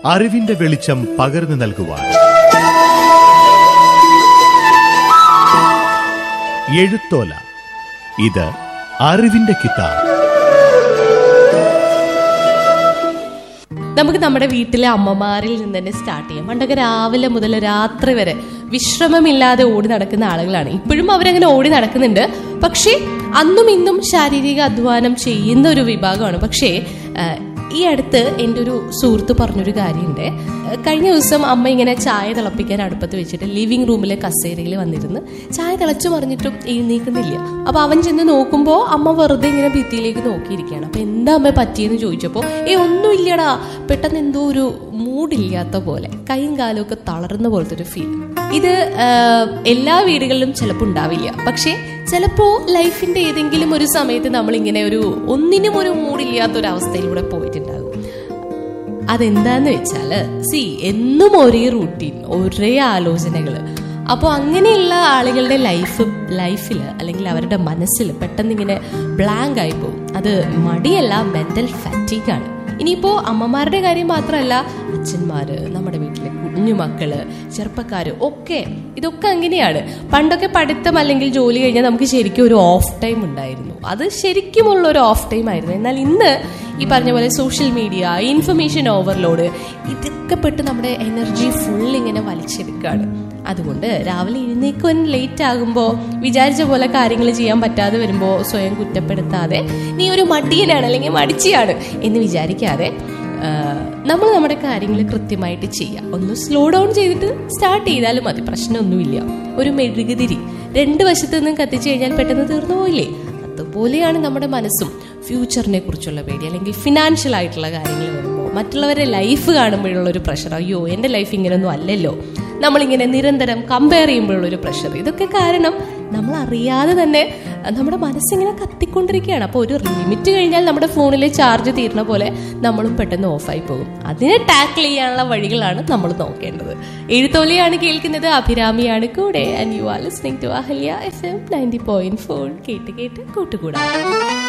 അറിവിന്റെ വെളിച്ചം പകർന്നു നൽകുവാൻ എഴുത്തോല ഇത് അറിവിന്റെ കിതാബ് നമുക്ക് നമ്മുടെ വീട്ടിലെ അമ്മമാരിൽ നിന്ന് തന്നെ സ്റ്റാർട്ട് ചെയ്യാം പണ്ടൊക്കെ രാവിലെ മുതൽ രാത്രി വരെ വിശ്രമമില്ലാതെ ഓടി നടക്കുന്ന ആളുകളാണ് ഇപ്പോഴും അവരങ്ങനെ ഓടി നടക്കുന്നുണ്ട് പക്ഷേ അന്നും ഇന്നും ശാരീരിക അധ്വാനം ചെയ്യുന്ന ഒരു വിഭാഗമാണ് പക്ഷേ ആ, ഈ അടുത്ത് എൻ്റെ ഒരു സുഹൃത്ത് പറഞ്ഞൊരു കാര്യമുണ്ട് ആ, കഴിഞ്ഞ ദിവസം അമ്മ ഇങ്ങനെ ചായ തിളപ്പിക്കാൻ അടുപ്പത്ത് വെച്ചിട്ട് ലിവിംഗ് റൂമിലെ കസേരയിൽ വന്നിരുന്ന് ചായ തിളച്ചു പറഞ്ഞിട്ടും എഴുന്നേക്കുന്നില്ല അപ്പൊ അവൻ ചെന്ന് നോക്കുമ്പോൾ അമ്മ വെറുതെ ഇങ്ങനെ ഭിത്തിയിലേക്ക് നോക്കിയിരിക്കുകയാണ് അപ്പൊ എന്താ അമ്മ പറ്റിയെന്ന് ചോദിച്ചപ്പോൾ ഏ ഒന്നുമില്ലടാ പെട്ടെന്ന് എന്തോ ഒരു മൂഡില്ലാത്ത പോലെ കൈയും കാലും ഒക്കെ തളർന്ന പോലത്തെ ഒരു ഫീൽ ഇത് ആ, എല്ലാ വീടുകളിലും ചിലപ്പോൾ ഉണ്ടാവില്ല പക്ഷേ ചിലപ്പോ ലൈഫിന്റെ ഏതെങ്കിലും ഒരു സമയത്ത് നമ്മൾ ഇങ്ങനെ ഒരു ഒന്നിനും ഒരു മൂഡില്ലാത്ത ഒരു അവസ്ഥയിലൂടെ പോയിട്ടുണ്ടാകും അതെന്താന്ന് വെച്ചാല് സി എന്നും ഒരേ റൂട്ടീൻ ഒരേ ആലോചനകൾ അപ്പോൾ അങ്ങനെയുള്ള ആളുകളുടെ ലൈഫ് ലൈഫിൽ അല്ലെങ്കിൽ അവരുടെ മനസ്സിൽ പെട്ടെന്ന് ഇങ്ങനെ ബ്ലാങ്ക് ആയി പോകും അത് മടിയല്ല മെന്റൽ ഫാറ്റീഗാണ് ഇനിയിപ്പോ അമ്മമാരുടെ കാര്യം മാത്രമല്ല അച്ഛന്മാര് നമ്മുടെ വീട്ടിലെ കുഞ്ഞു മക്കള് ചെറുപ്പക്കാര് ഒക്കെ ഇതൊക്കെ അങ്ങനെയാണ് പണ്ടൊക്കെ പഠിത്തം അല്ലെങ്കിൽ ജോലി കഴിഞ്ഞാൽ നമുക്ക് ശരിക്കും ഒരു ഓഫ് ടൈം ഉണ്ടായിരുന്നു അത് ശരിക്കുമുള്ള ഒരു ഓഫ് ടൈം ആയിരുന്നു എന്നാൽ ഇന്ന് ഈ പറഞ്ഞ പോലെ സോഷ്യൽ മീഡിയ ഇൻഫർമേഷൻ ഓവർലോഡ് ഇതൊക്കെ പെട്ട് നമ്മുടെ എനർജി ഫുൾ ഇങ്ങനെ വലിച്ചെടുക്കുകയാണ് അതുകൊണ്ട് രാവിലെ എഴുന്നേക്കാൻ ലേറ്റ് ആകുമ്പോൾ വിചാരിച്ച പോലെ കാര്യങ്ങൾ ചെയ്യാൻ പറ്റാതെ വരുമ്പോൾ സ്വയം കുറ്റപ്പെടുത്താതെ നീ ഒരു മടിയനാണ് അല്ലെങ്കിൽ മടിച്ചിയാണ് എന്ന് വിചാരിക്കാതെ നമ്മൾ നമ്മുടെ കാര്യങ്ങൾ കൃത്യമായിട്ട് ചെയ്യാം ഒന്ന് സ്ലോ ഡൗൺ ചെയ്തിട്ട് സ്റ്റാർട്ട് ചെയ്താലും മതി പ്രശ്നമൊന്നുമില്ല ഒരു മെഴുകുതിരി രണ്ട് വശത്തു നിന്നും കത്തിച്ചു കഴിഞ്ഞാൽ പെട്ടെന്ന് തീർന്നു പോയില്ലേ അതുപോലെയാണ് നമ്മുടെ മനസ്സും ഫ്യൂച്ചറിനെ കുറിച്ചുള്ള പേടി അല്ലെങ്കിൽ ഫിനാൻഷ്യൽ ആയിട്ടുള്ള കാര്യങ്ങൾ വരുമ്പോൾ മറ്റുള്ളവരുടെ ലൈഫ് കാണുമ്പോഴുള്ള ഒരു പ്രഷർ അയ്യോ എൻ്റെ ലൈഫ് ഇങ്ങനെയൊന്നും അല്ലല്ലോ നമ്മളിങ്ങനെ നിരന്തരം കമ്പയർ ചെയ്യുമ്പോഴുള്ള ഒരു പ്രഷർ ഇതൊക്കെ കാരണം നമ്മൾ അറിയാതെ തന്നെ നമ്മുടെ മനസ്സിങ്ങനെ കത്തിക്കൊണ്ടിരിക്കുകയാണ് അപ്പോൾ ഒരു ലിമിറ്റ് കഴിഞ്ഞാൽ നമ്മുടെ ഫോണിലെ ചാർജ് തീരുന്ന പോലെ നമ്മളും പെട്ടെന്ന് ഓഫായി പോകും അതിനെ ടാക്കിൾ ചെയ്യാനുള്ള വഴികളാണ് നമ്മൾ നോക്കേണ്ടത് എഴുത്തോലിയാണ് കേൾക്കുന്നത് അഭിരാമിയാണ് കൂടെ and you are listening to Ahalya F M ninety point four കേട്ട് കേട്ട് കൂട്ടുകൂടാ